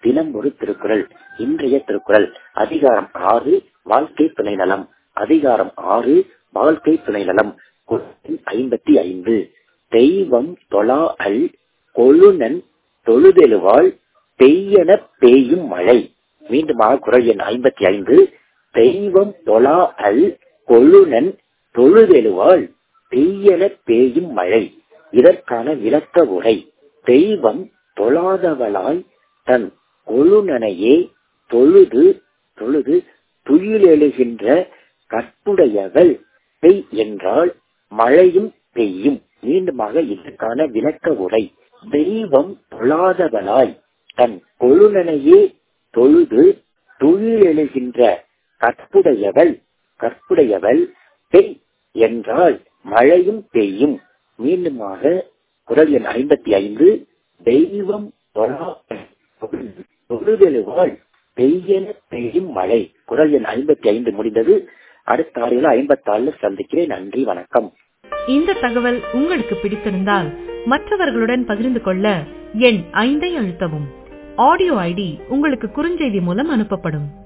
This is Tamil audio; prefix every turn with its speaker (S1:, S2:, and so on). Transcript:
S1: தினம் ஒரு திருக்குறள் இன்றைய திருக்குறள் அதிகாரம் ஆறு வாழ்க்கை துணை நலம் அதிகாரம் ஆறு வாழ்க்கை துணை நலம் ஐம்பத்தி ஐந்து தெய்வம் தொழா அல் கொழுநன் தொழுதெழுவாள் பெய்யன பெய்யும் மழை மீண்டுமாக குரல் எண் ஐம்பத்தி ஐந்து தெய்வம் தொழா அல் கொழுநன் தொழுதெழுவாள் பெய்யன பெய்யும் மழை இதற்கான விளக்க உரை தெய்வம் தொழாதவளாய் தன் கொழுநனையே தொழுது தொழுது துயிலெழுகின்ற கற்புடையவள் பெய் என்றால் மழையும் பெய்யும் மீண்டுமாக இதற்கான விளக்க உரை தெய்வம் தொழாதவளாய் தன் கொழுநனையே தொழுது துயிலெழுகின்ற கற்புடையவள் கற்புடையவள் பெய் என்றால் மழையும் பெய்யும் மீண்டுமாக குரல் எண் ஐம்பத்தி ஐந்து தெய்வம் தொழுதெழுவாள் பெய்யன பெய்யும் மழை குரல் எண் ஐம்பத்தி ஐந்து முடிந்தது அடுத்த ஆறில் ஐம்பத்தி ஆறுல சந்திக்கிறேன் நன்றி வணக்கம்
S2: இந்த தகவல் உங்களுக்கு பிடித்திருந்தால் மற்றவர்களுடன் பகிர்ந்து கொள்ள எண் ஐந்தை அழுத்தவும் ஆடியோ ஐடி உங்களுக்கு குறுஞ்செய்தி மூலம் அனுப்பப்படும்